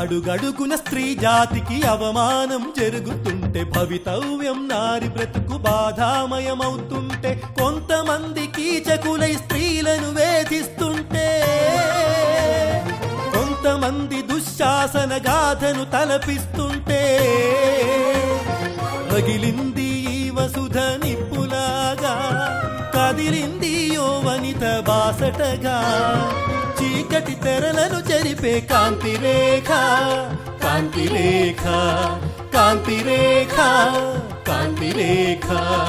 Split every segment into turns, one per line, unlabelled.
అడుగడుగున స్త్రీ జాతికి అవమానం జరుగుతుంటే భవితవ్యం నారి బ్రతుకు బాధామయమవుతుంటే కొంతమంది కీచకులై స్త్రీలను వేధిస్తుంటే కొంతమంది దుశ్శాసన గాథను తలపిస్తుంటే రగిలింది ఈ వసుధ నిప్పులాగా కదిలింది యో వనిత బాసటగా చీకటి తెరలను చెరిపే కాంతి రేఖ కాంతి రేఖ కాంతి రేఖ కాంతి రేఖ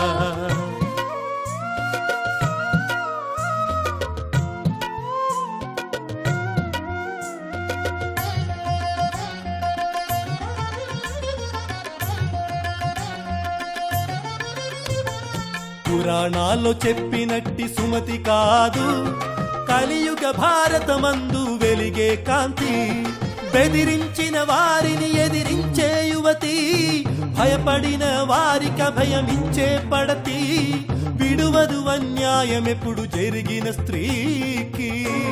పురాణాల్లో చెప్పినట్టి సుమతి కాదు కలియుగ భారతమందు వెలిగే కాంతి బెదిరించిన వారిని ఎదిరించే యువతి భయపడిన వారికి భయమిచ్చే పడతి విడువదు అన్యాయమెప్పుడు జరిగిన స్త్రీకి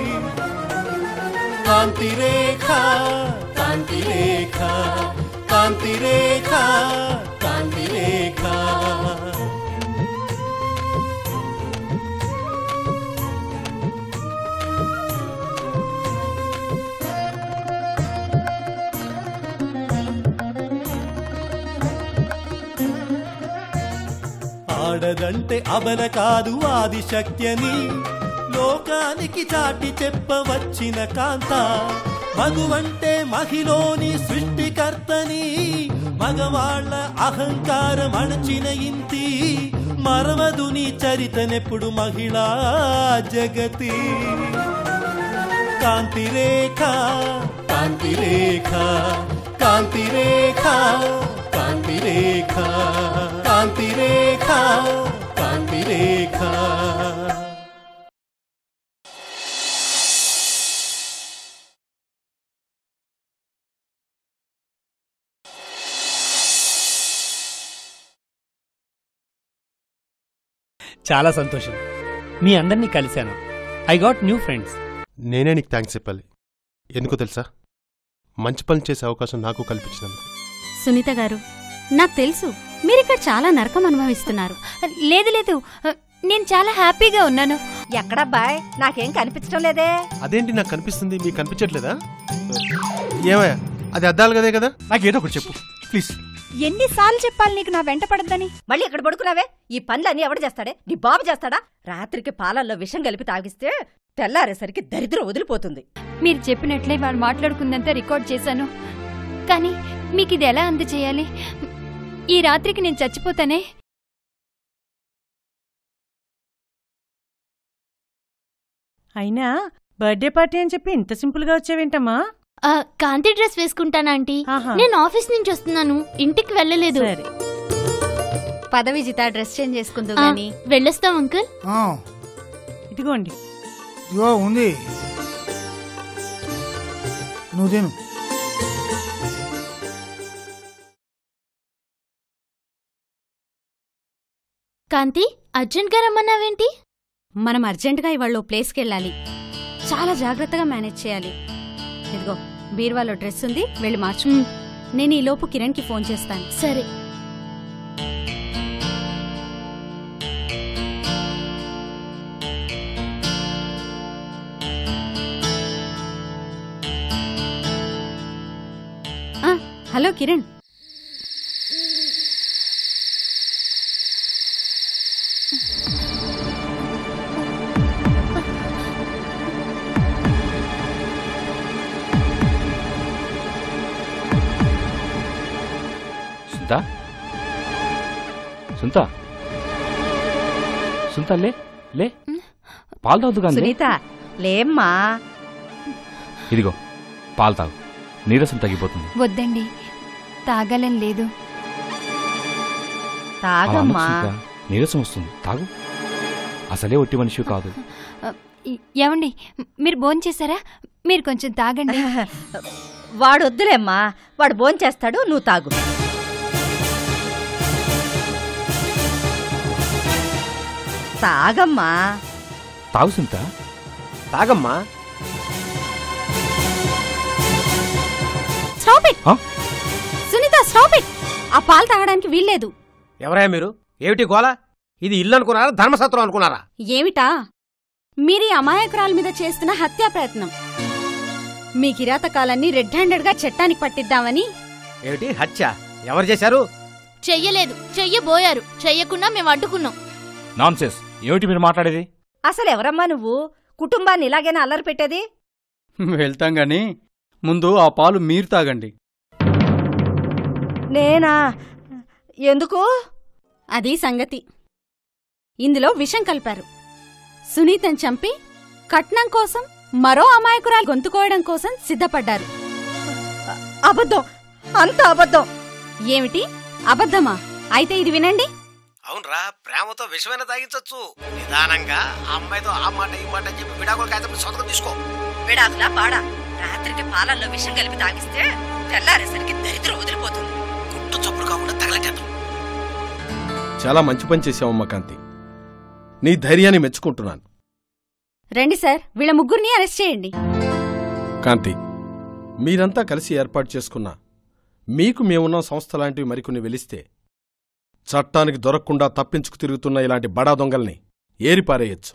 కాంతి రేఖ కాంతి రేఖ కాంతి రేఖ కాంతి రేఖ ఆడదంటే అబల కాదు ఆది శక్త్యని లోకానికి చాటి చెప్పవచ్చిన కాంత మగువంటే మహిలోని సృష్టికర్తని మగవాళ్ల అహంకారం అణచిన ఇంతి మరవదు నీ చరితనెప్పుడు మహిళా జగతి కాంతి రేఖ కాంతి రేఖ కాంతి రేఖ కాంతి రేఖ కాంతి రేఖ కాంతి రేఖ
చాలా సంతోషం మీ అందరినీ కలిశాను ఐ గాట్ న్యూ ఫ్రెండ్స్
నేనే నీకు థ్యాంక్స్ చెప్పాలి ఎందుకో తెలుసా మంచి పని చేసే అవకాశం నాకు కల్పించినందుకు
సునీత గారు నాకు తెలుసు మీరిక్కడ చాలా నరకం అనుభవిస్తున్నారు
లేదు లేదు నేను చాలా హ్యాపీగా ఉన్నాను
ఎక్కడబ్బాయ్ నాకేం కనిపించడం లేదే
అదేంటి నాకు కనిపిస్తుంది మీకు కనిపించట్లేదా ఏమయ్యా అది అద్దాలు కదే కదా
నాకేదో ఒకటి చెప్పు ప్లీజ్
ఎన్నిసార్లు చెప్పాలి నీకు నా వెంట పడద్దని
మళ్ళీ ఇక్కడ పడుకున్నావే ఈ పనులన్నీ ఎవడు చేస్తాడే నీ బాబు చేస్తాడా రాత్రికి పాలల్లో విషం కలిపి తాగిస్తే తెల్లారేసరికి దరిద్రం వదిలిపోతుంది
మీరు చెప్పినట్లే వాళ్ళు మాట్లాడుకుందంతా రికార్డ్ చేశాను కానీ మీకు ఇది ఎలా అందచేయాలి ఈ రాత్రికి నేను చచ్చిపోతానే
అయినా బర్త్డే పార్టీ అని చెప్పి ఇంత సింపుల్ గా వచ్చావేంటమ్మా
ఆ, కాంతి డ్రెస్ వేసుకుంటానా ఆంటీ
ఆహా.
నేను ఆఫీస్ నుంచి వస్తున్నాను ఇంటికి వెళ్ళలేదు
సరే
పదవి జిత డ్రెస్ చేంజ్ చేసుకుందు
ఆ,
గాని
వెళ్ళొస్తాం అంకుల్
ఆ,
ఇదిగోండి
ఇదిగో ఉంది నువ్వు తిను
కాంతి అర్జెంట్ గా రమ్మన్నావేంటి
మనం అర్జెంటుగా ఇవాళ ఓ ప్లేస్కి వెళ్ళాలి చాలా జాగ్రత్తగా మేనేజ్ చేయాలి ఇదిగో బీర్వాలో డ్రెస్ ఉంది వెళ్ళి మార్చు
మ్.
నేను ఈ లోపు కిరణ్కి ఫోన్ చేస్తాను
సరే
ఆ, హలో కిరణ్
సుంత సుంత సుంత లే లే పాలు తాగుతు కానీ
సునీత లేమ్మా
ఇదిగో పాలు తాగు నీరసం తగ్గిపోతుంది
వద్దండి తాగాలని లేదు
అలా అనకు
తాగమ్మా
సునీత. నీరసం వస్తుంది తాగు అసలే ఒట్టి మనిషి కాదు
ఈ- ఏమండి మీరు భోంచేశారా మీరు కొంచెం తాగండి
వాడు వద్దులేమ్మా వాడు భోంచేస్తాడు నువ్వు తాగు తాగమ్మా
తాగు సుంత
తాగమ్మా
స్టాప్ ఇట్
ఆ?
సునీత స్టాప్ ఇట్ ఆ పాలు తాగడానికి వీల్లేదు
ఎవరయ్యా మీరు ఏమిటి గోల ఇది ఇల్లు అనుకున్నారా ధర్మసత్రం అనుకున్నారా
ఏమిటా మీరీ అమాయకురాల మీద చేస్తున్న హత్యా ప్రయత్నం మీ కిరాతకాలన్నీ రెడ్ హ్యాండెడ్ గా చట్టానికి పట్టిద్దామని
ఏమిటి హత్య ఎవరు చేశారు
చెయ్యలేదు చెయ్యబోయారు చెయ్యకుండా మేము అడ్డుకున్నాం
నాన్సెన్స్ ఏమిటి మీరు మాట్లాడేది
అసలు ఎవరమ్మా నువ్వు కుటుంబాన్ని ఇలాగైనా అల్లరి పెట్టేది
వెళ్తాం గాని ముందు ఆ పాలు మీరు తాగండి
నేనా ఎందుకు
అది సంగతి ఇందులో విషం కలిపారు సునీతని చంపి కట్నం కోసం మరో అమాయకురాలు గొంతుకోయడం కోసం సిద్ధపడ్డారు
అబద్ధం అంత అబద్ధం
ఏమిటి అబద్ధమా అయితే ఇది వినండి
అవునరా ప్రేమతో విషమైన తాగించచ్చు నిదానంగా ఆ అమ్మాయితో ఆ మాట ఈ మాట అని చెప్పి విడాకుల కాగితం సొంతకం తీసుకో
విడాకులా పాడా రాత్రికి పాలల్లో విషం కలిపి తాగిస్తే తెల్లారేసరికి దరిద్రం వదిలిపోతుంది
గుట్టు చప్పుడు కాకుండా తగలటేద్దాం
చాలా మంచి పని చేశావమ్మా కాంతి నీ ధైర్యాన్ని మెచ్చుకుంటున్నాను
రండి సార్ వీళ్ళ ముగ్గురిని అరెస్ట్ చేయండి
కాంతి మీరంతా కలిసి ఏర్పాటు చేసుకున్న మీకు మేమున్న సంస్థ లాంటివి మరికొన్ని వెలిస్తే చట్టానికి దొరకకుండా తప్పించుకు తిరుగుతున్న ఇలాంటి బడా దొంగల్ని ఏరిపారేయచ్చు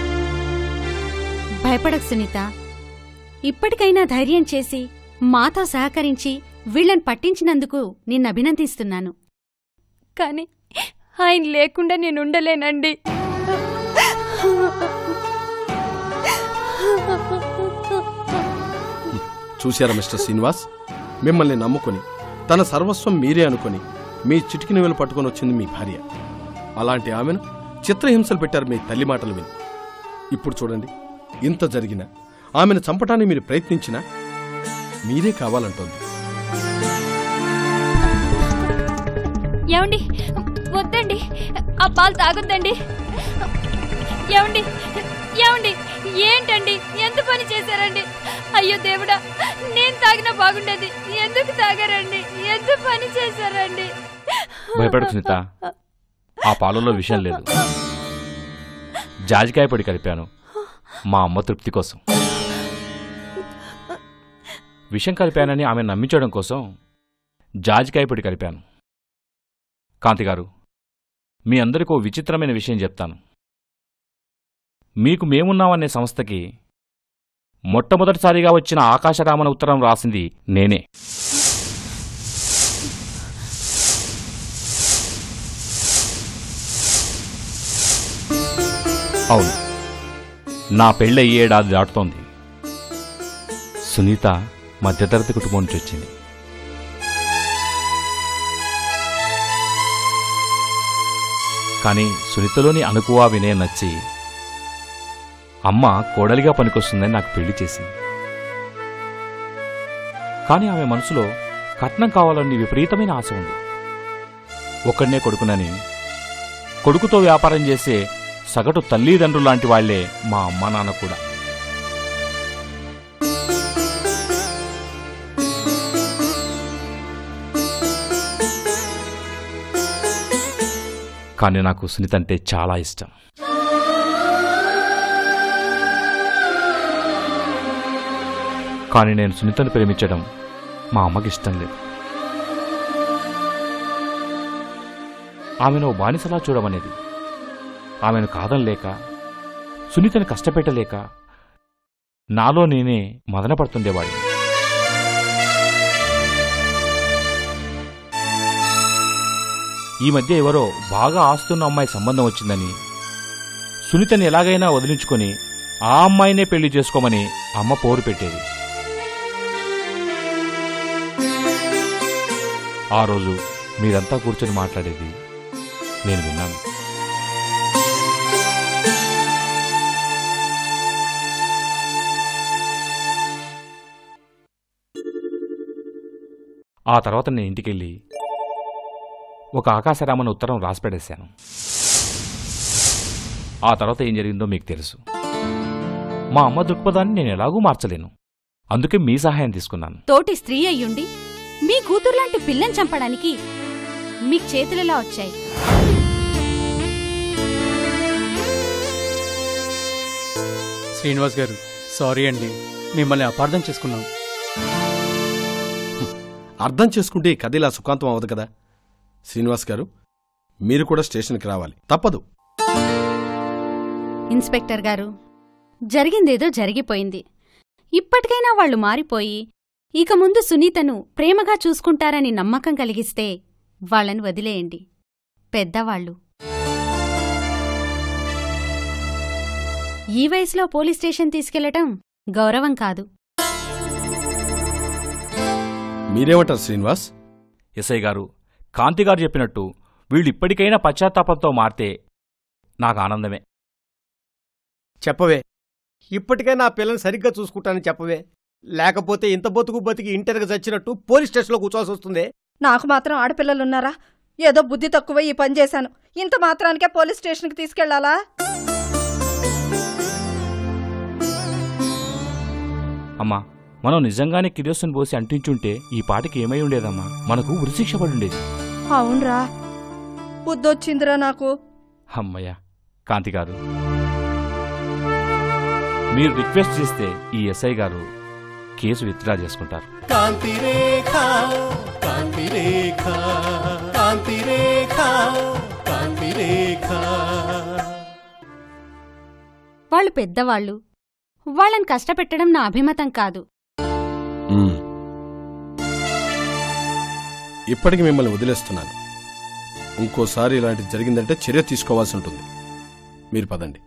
భయపడకు సునీత ఇప్పటికైనా ధైర్యం చేసి మాతో సహకరించి వీళ్ళని పట్టించినందుకు నిన్ను అభినందిస్తున్నాను
కానీ ఆయన లేకుండా నేను ఉండలేనండి
చూశారా మిస్టర్ శ్రీనివాస్ మిమ్మల్ని నమ్ముకొని తన సర్వస్వం మీరే అనుకొని మీ చిటికిన వేలు పట్టుకొని వచ్చింది మీ భార్య అలాంటి ఆమెను చిత్రహింసలు పెట్టారు మీ తల్లి మాటలు విని ఇప్పుడు చూడండి ఇంత జరిగినా ఆమెను చంపటానికి మీరు ప్రయత్నించినా మీరే కావాలంటోంది
ఏమండి వద్దండి ఆ పాలు తాగొద్దండి ఏమండి ఏమండి ఏంటండి ఎంత పని చేశారండి అయ్యో దేవుడా నేను తాగినా బాగుండేది ఎందుకు తాగారండి ఎంత పని చేశారండి
భయపడకు సునీత ఆ పాలలో విషయం లేదు జాజికాయ పొడి కలిపాను మా అమ్మ తృప్తి కోసం విషం కలిపానని ఆమె నమ్మించడం కోసం జాజికాయ పొడి కలిపాను కాంతి గారు మీ అందరికీ ఓ విచిత్రమైన విషయం చెప్తాను మీకు మేమున్నామనే సంస్థకి మొట్టమొదటిసారిగా వచ్చిన ఆకాశరామన ఉత్తరం రాసింది నేనే అవును నా పెళ్ళి ఏడాది దాటుతోంది సునీత మధ్యతరగతి కుటుంబం నుంచి వచ్చింది కానీ సునీతలోని అనుకువ వినయం నచ్చి అమ్మ కోడలిగా పనికొస్తుందని నాకు పెళ్లి చేసింది కానీ ఆమె మనసులో కట్నం కావాలని విపరీతమైన ఆశ ఉంది ఒక్కడనే కొడుకునని కొడుకుతో వ్యాపారం చేసే సగటు తల్లిదండ్రులు లాంటి వాళ్లే మా అమ్మ నాన్న కూడా కానీ నాకు సునీత అంటే చాలా ఇష్టం కానీ నేను సునీతను ప్రేమించడం మా అమ్మకి ఇష్టం లేదు ఆమెను ఓ బానిసలా చూడమనేది ఆమెను కాదనలేక సునీతను కష్టపెట్టలేక నాలో నేనే మదనపడుతుండేవాడిని ఈ మధ్య ఎవరో బాగా ఆస్తున్న అమ్మాయి సంబంధం వచ్చిందని సునీతని ఎలాగైనా వదిలించుకొని ఆ అమ్మాయినే పెళ్లి చేసుకోమని అమ్మ పోరు పెట్టేది ఆ రోజు మీరంతా కూర్చొని మాట్లాడేది నేను విన్నాను ఆ తర్వాత నేను ఇంటికెళ్ళి ఒక ఆకాశరామన్ ఉత్తరం రాసిపెడేశాను ఆ తర్వాత ఏం జరిగిందో మీకు తెలుసు మా అమ్మ దృక్పథాన్ని నేను ఎలాగూ మార్చలేను అందుకే మీ సహాయం తీసుకున్నాను
తోటి స్త్రీ అయ్యుండి మీ కూతుర్లాంటి పిల్లని చంపడానికి మీకు చేతులెలా వచ్చాయి
శ్రీనివాస్ గారు సారీ అండి మిమ్మల్ని అపార్థం చేసుకున్నాం
అర్థం చేసుకుంటే ఈ కథ ఇలా సుఖాంతం అవ్వదు కదా శ్రీనివాస్ గారు మీరు కూడా స్టేషన్కి రావాలి తప్పదు
ఇన్స్పెక్టర్ గారు జరిగిందేదో జరిగిపోయింది ఇప్పటికైనా వాళ్ళు మారిపోయి ఇక ముందు సునీతను ప్రేమగా చూసుకుంటారని నమ్మకం కలిగిస్తే వాళ్ళని వదిలేయండి పెద్దవాళ్ళు ఈ వయసులో పోలీస్ స్టేషన్ తీసుకెళ్లటం గౌరవం కాదు
మీరేమంటారు శ్రీనివాస్
ఎస్ఐ గారు కాంతి గారు చెప్పినట్టు వీళ్ళు ఇప్పటికైనా పశ్చాత్తాపంతో మారితే నాకు ఆనందమే
చెప్పవే ఇప్పటికే నా పిల్లని సరిగ్గా చూసుకుంటానని చెప్పవే లేకపోతే ఇంత బతుకు బతికి ఇంటర్గా చచ్చినట్టు పోలీస్ స్టేషన్లో కూర్చోవాల్సి వస్తుంది
నాకు మాత్రం ఆడపిల్లలున్నారా ఏదో బుద్ధి తక్కువ ఈ పని చేశాను ఇంత మాత్రానికే పోలీస్ స్టేషన్కి తీసుకెళ్లాలా
అమ్మా మనం నిజంగానే కిరోసిన్ పోసి అంటించుంటే ఈ పాటికి ఏమై ఉండేదమ్మా మనకు ఉరిశిక్ష పడుండేది
అవునరా బుద్ధొచ్చిందిరా నాకు
అమ్మయ్య కాంతి గారు మీరు రిక్వెస్ట్ చేస్తే ఈ ఎస్ఐ గారు కేసు విత్డ్రా చేసుకుంటారు
కాంతి రేఖ కాంతి రేఖ కాంతి రేఖ కాంతి రేఖ
వాళ్ళు పెద్దవాళ్ళు వాళ్ళని కష్టపెట్టడం నా అభిమతం కాదు
మ్మ్. ఇప్పటికి మిమ్మల్ని వదిలేస్తున్నాను ఇంకోసారి ఇలాంటిది జరిగిందంటే చర్య తీసుకోవాల్సి ఉంటుంది మీరు పదండి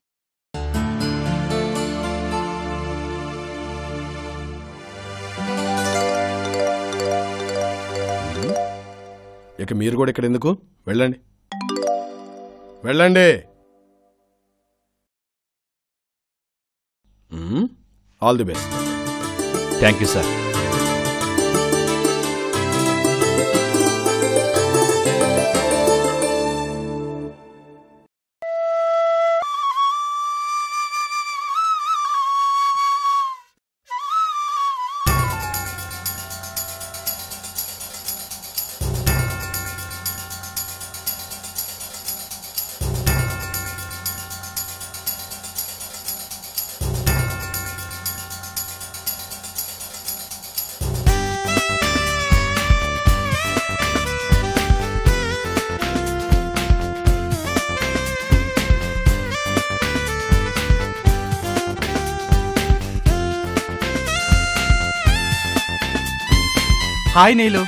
మ్మ్. ఇక మీరు కూడా ఇక్కడ ఎందుకు వెళ్ళండి వెళ్ళండి మ్మ్. All the best
thank you sir
hi Neelu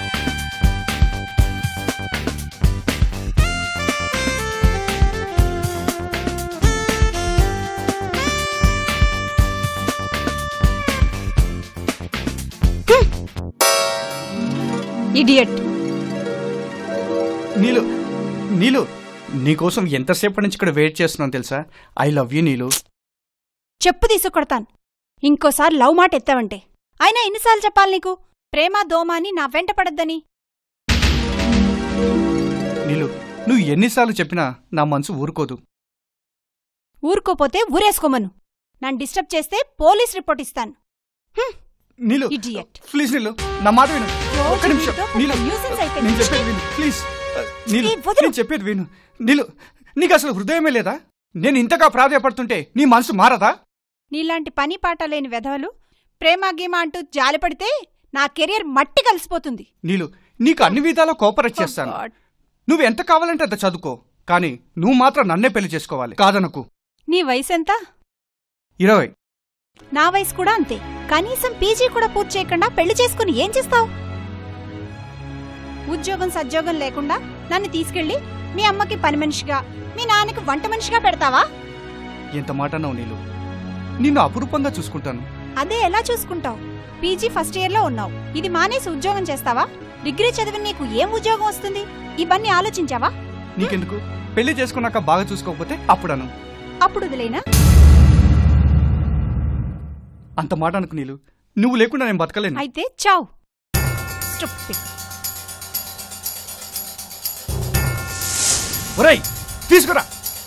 idiot
Neelu Neelu నీకోసం ఎంతసేపటి నుంచి ఇక్కడ వెయిట్ చేస్తున్నాను తెలుసా ఐ లవ్ యూ నీలు
చెప్పు తీసుకొడతాను ఇంకోసారి లవ్ మాట ఎత్తావంటే అయినా ఎన్నిసార్లు చెప్పాలి నీకు ప్రేమ దోమ అని నా వెంట పడద్దని
నీలు నువ్వు ఎన్నిసార్లు చెప్పినా నా మనసు ఊరుకోదు
ఊరుకోపోతే ఊరేసుకోమను నన్ను డిస్టర్బ్ చేస్తే పోలీస్ రిపోర్ట్ ఇస్తాను
నీలు
ఇడియట్
ప్లీజ్ నీలు నా మాట విను
రోజు
ఒక్క నిమిషం
నీతో పెద్ద
నీలు
nuisance అయిపోయింది.
నేను చెప్పేది విను ప్లీజ్ నీలు
ఏ, వదలు.
నేను చెప్పేది విను నీలు నీకు అసలు హృదయమే లేదా నేను ఇంతగా ప్రాధాయపడుతుంటే నీ మనసు మారదా
నీలాంటి పని పాట లేని వెధవలు ప్రేమ గీమ అంటూ జాలిపడితే నా కెరియర్ మట్టి కలిసిపోతుంది
నీలు నీకు అన్ని విధాలా కోపరేట్ చేస్తాను నువ్వు ఎంత కావాలంటే అంత చదువుకో కానీ నువ్వు మాత్రం నన్నే పెళ్లి చేసుకోవాలి కాదనకు
నీ వయసు ఎంత
ఇరవై
నా వయసు కూడా అంతే కనీసం పీజీ కూడా పూర్తి చేయకుండా పెళ్లి చేసుకుని ఏం చేస్తావు ఉద్యోగం సద్యోగం లేకుండా నన్ను తీసుకెళ్లి మీ అమ్మకి పని మనిషిగా మీ నాన్నకి వంట మనిషిగా పెడతావా
ఎంత మాట అన్నావు నీలు నిన్ను అపురూపంగా చూసుకుంటాను
అదే ఎలా చూసుకుంటావు పీజీ ఫస్ట్ ఇయర్ లో ఉన్నావు ఇది మానేసి ఉద్యోగం చేస్తావా డిగ్రీ చదివి నీకు ఏం ఉద్యోగం వస్తుంది ఇవన్నీ ఆలోచించావా
నీకెందుకు పెళ్లి చేసుకున్నాక బాగా చూసుకోకపోతే అప్పుడను
అప్పుడు వదిలేనా
అంత మాట అనుకు నీలు నువ్వు లేకుండా నేను బతకలేను
అయితే చావ్ Stupid.
ఒరేయ్ తీసుకురా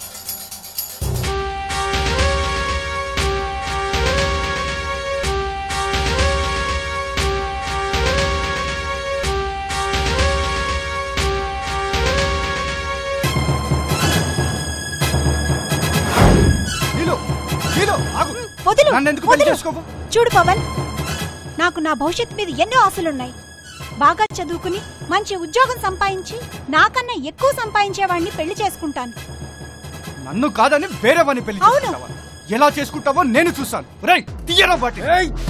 నీలు నీలు ఆగు
వదులు
నన్ను ఎందుకు పెళ్లి
వదులు.
చేసుకోవు
చూడు పవన్ నాకు నా భవిష్యత్తు మీద ఎన్నో ఆశలున్నాయి బాగా చదువుకుని మంచి ఉద్యోగం సంపాదించి నాకన్నా ఎక్కువ సంపాదించేవాడిని పెళ్లి చేసుకుంటాను
నన్ను కాదని వేరే వాడిని పెళ్లి చేసుకుంటావా ఎలా చేసుకుంటావో నేను చూస్తాను రేయ్ తీయరా బాటి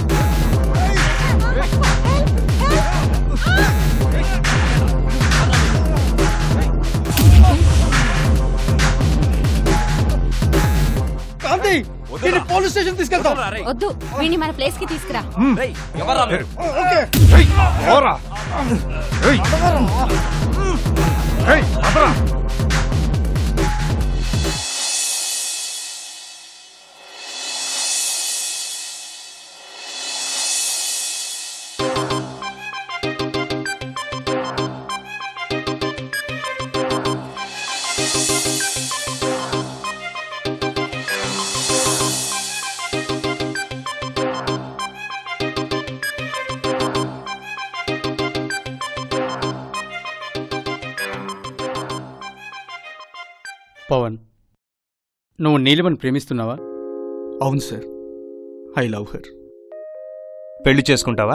కాంతి దీన్ని పోలీస్ స్టేషన్ తీసుకెళ్తాం
వద్దు వీడిని మన ప్లేస్ కి తీసుకురా
ఓకే
పోరా ఏయ్. ఏయ్, పదరా.
పవన్ నువ్వు నీలిమని ప్రేమిస్తున్నావా
అవును సార్ ఐ లవ్ హర్
పెళ్లి చేసుకుంటావా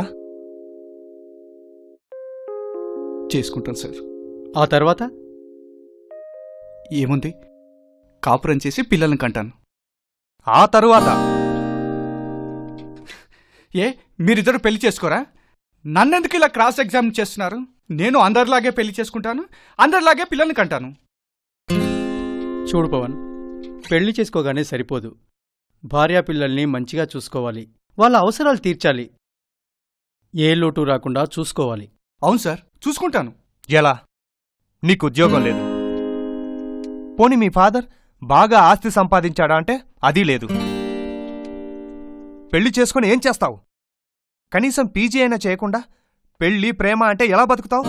చేసుకుంటాను సార్
ఆ తర్వాత
ఏముంది కాపురం చేసి పిల్లల్ని కంటాను
ఆ తరువాత
ఏ మీరిద్దరు పెళ్లి చేసుకోరా నన్నెందుకు ఇలా క్రాస్ ఎగ్జామ్ చేస్తున్నారు నేను అందరిలాగే పెళ్లి చేసుకుంటాను అందరిలాగే పిల్లల్ని కంటాను
చూడు పవన్ పెళ్లి చేసుకోగానే సరిపోదు భార్యా పిల్లల్ని మంచిగా చూసుకోవాలి వాళ్ళ అవసరాలు తీర్చాలి ఏ లోటు రాకుండా చూసుకోవాలి
అవును సార్ చూసుకుంటాను
ఎలా నీకు ఉద్యోగం లేదు పోనీ మీ ఫాదర్ బాగా ఆస్తి సంపాదించాడా అంటే అది లేదు పెళ్లి చేసుకుని ఏం చేస్తావు కనీసం పీజీ అయినా చేయకుండా పెళ్లి ప్రేమ అంటే ఎలా బతుకుతావు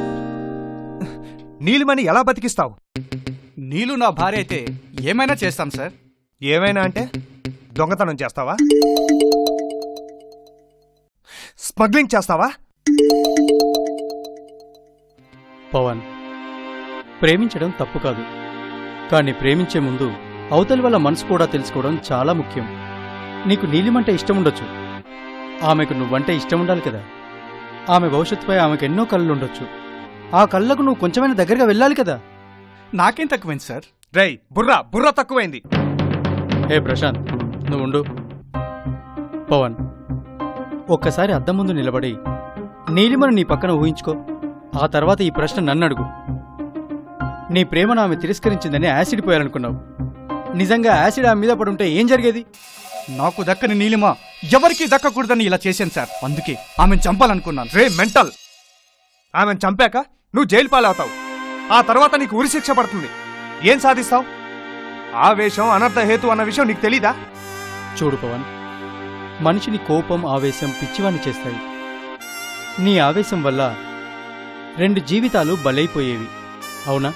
నీలిమని ఎలా బతికిస్తావు
నీళ్ళు నా భార్య అయితే ఏమైనా చేస్తాం సార్
ఏమైనా అంటే దొంగతనం చేస్తావా స్మగ్లింగ్ చేస్తావా
పవన్ ప్రేమించడం తప్పు కాదు కానీ ప్రేమించే ముందు అవతలి వాళ్ళ మనసు కూడా తెలుసుకోవడం చాలా ముఖ్యం నీకు నీలిమంటే ఇష్టం ఉండొచ్చు ఆమెకు నువ్వంటే ఇష్టం ఉండాలి కదా ఆమె భవిష్యత్తుపై ఆమెకు ఎన్నో కళ్ళు ఉండొచ్చు ఆ కళ్ళకు నువ్వు కొంచెమైనా దగ్గరగా వెళ్ళాలి కదా
నాకేం తక్కువైంది సార్
రై బుర్రా బుర్ర తక్కువైంది
ఏ ప్రశాంత్ నువ్వు ఉండు పవన్ ఒక్కసారి అద్దం ముందు నిలబడి నీలిమను నీ పక్కన ఊహించుకో ఆ తర్వాత ఈ ప్రశ్న నన్ను అడుగు నీ ప్రేమను ఆమె తిరస్కరించిందని యాసిడ్ పోయాలనుకున్నావు నిజంగా యాసిడ్ ఆమె మీద పడుంటే ఏం జరిగేది
నాకు దక్కని నీలిమ ఎవరికి దక్కకూడదని ఇలా చేశాను సార్ అందుకే ఆమెను చంపాలనుకున్నాను
రే మెంటల్ ఆమెను చంపాక నువ్వు జైలు పాలవుతావు ఆ తర్వాత నీకు ఉరిశిక్ష పడుతుంది ఏం సాధిస్తావు ఆవేశం అనర్థ హేతు అన్న విషయం నీకు తెలీదా
చూడు పవన్ మనిషిని కోపం ఆవేశం పిచ్చివాణ్ణి చేస్తాయి నీ ఆవేశం వల్ల రెండు జీవితాలు బలైపోయేవి అవునా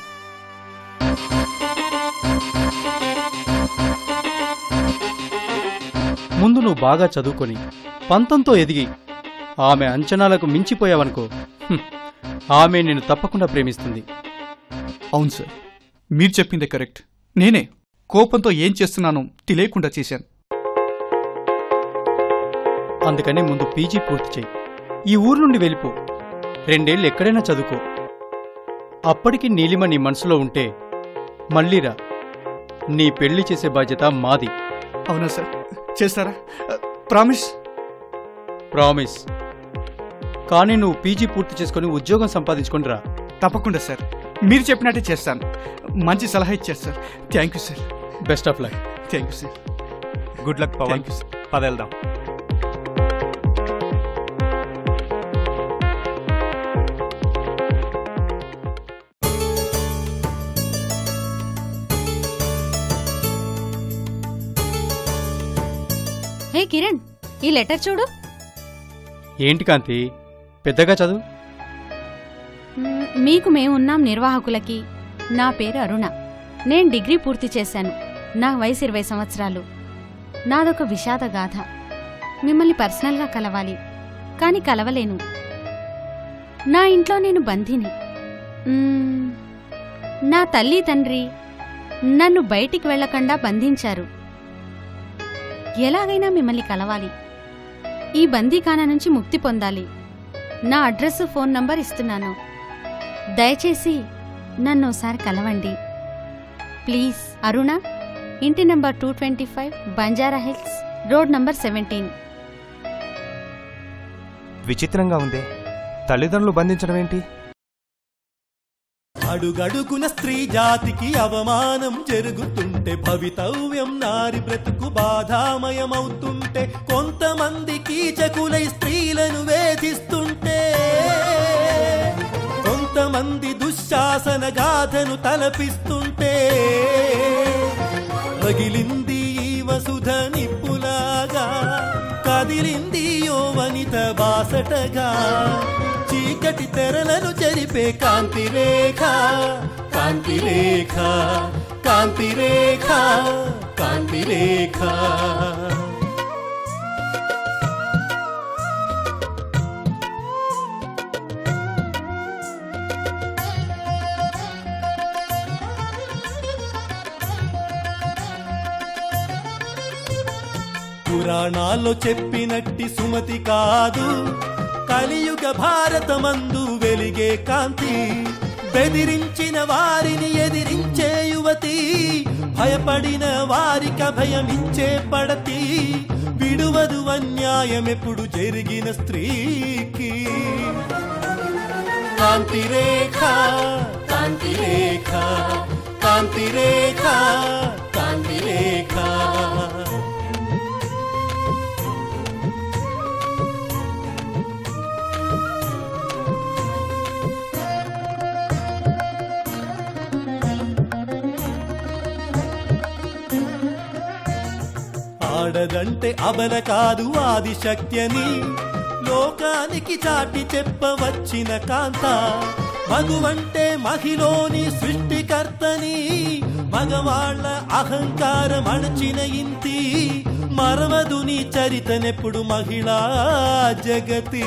ముందు నువ్వు బాగా చదువుకొని పంతంతో ఎదిగి ఆమె అంచనాలకు మించిపోయావనుకో హ్మ్, ఆమె నిన్ను తప్పకుండా ప్రేమిస్తుంది
అవును సార్ మీరు చెప్పిందే కరెక్ట్ నేనే కోపంతో ఏం చేస్తున్నానో తెలియకుండా చేశాను
అందుకని ముందు పీజీ పూర్తి చేయి ఈ ఊరు నుండి వెళ్ళిపో రెండేళ్ళు ఎక్కడైనా చదువుకో అప్పటికి నీలిమ నీ మనసులో ఉంటే మళ్ళీరా నీ పెళ్లి చేసే బాధ్యత మాది
అవునా సార్ చేస్తారా ప్రామిస్
ప్రామిస్ కానీ నువ్వు పీజీ పూర్తి చేసుకొని ఉద్యోగం సంపాదించుకొని రా
తప్పకుండా సార్ మీరు చెప్పినట్టే చేస్తాను మంచి సలహా ఇచ్చారు sir thank you sir
best of luck
thank you sir
good luck Pavan పదెళ్దాం
హే కిరణ్ ఈ లెటర్ చూడు
ఏంటి కాంతి పెద్దగా చదువు
మ్, మీకు మేమున్నాం నిర్వాహకులకి నా పేరు అరుణ నేను డిగ్రీ పూర్తి చేశాను నా వయసు ఇరవై సంవత్సరాలు నాదొక విషాద గాథ మిమ్మల్ని పర్సనల్గా కలవాలి కానీ కలవలేను నా ఇంట్లో నేను బంధిని మ్, నా తల్లి తండ్రి నన్ను బయటికి వెళ్లకుండా బంధించారు ఎలాగైనా మిమ్మల్ని కలవాలి ఈ బందీఖానా నుంచి ముక్తి పొందాలి నా అడ్రస్ ఫోన్ నంబర్ ఇస్తున్నాను దయచేసి నన్ను ఒకసారి కలవండి ప్లీజ్ అరుణ ఇంటి number two twenty five Banjara Hills road number seventeen
విచిత్రంగా ఉందే తల్లిదండ్రులు బంధించడం ఏంటి
అడుగడుగున స్త్రీ జాతికి అవమానం జరుగుతుంటే భవితవ్యం నారి బ్రతుకు బాధామయమవుతుంటే కొంతమంది కీచకులై స్త్రీలను వేధిస్తుంటే కొంతమంది దుశ్శాసన గాథను తలపిస్తుంటే రగిలింది ఈ వసుధ నిప్పులాగా కదిలింది యో వనిత బాసటగా చీకటి తెరలను చెరిపే కాంతి రేఖ కాంతి రేఖ కాంతి రేఖ కాంతి రేఖ పురాణాల్లో చెప్పినట్టి సుమతి కాదు కలియుగ భారతమందు వెలిగే కాంతి బెదిరించిన వారిని ఎదిరించే యువతి భయపడిన వారికి అభయమిచ్చే పడతి విడువదు అన్యాయం ఎప్పుడు జరిగిన స్త్రీకి కాంతి రేఖ కాంతి రేఖ కాంతి రేఖ కాంతి రేఖ ఆడదంటే అబల కాదు ఆది శక్తి అని లోకానికి చాటి చెప్పవచ్చిన కాంత మగువంటే మహిలోని సృష్టికర్తని మగవాళ్ల అహంకారం అణచిన ఇంతి మరవదు నీ చరితనెప్పుడు మహిళా జగతి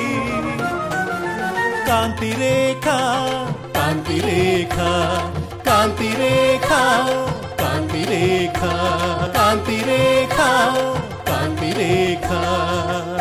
కాంతి రేఖ కాంతి రేఖ కాంతి రేఖ కాంతి రేఖ కాంతి రేఖ కాంతి రేఖ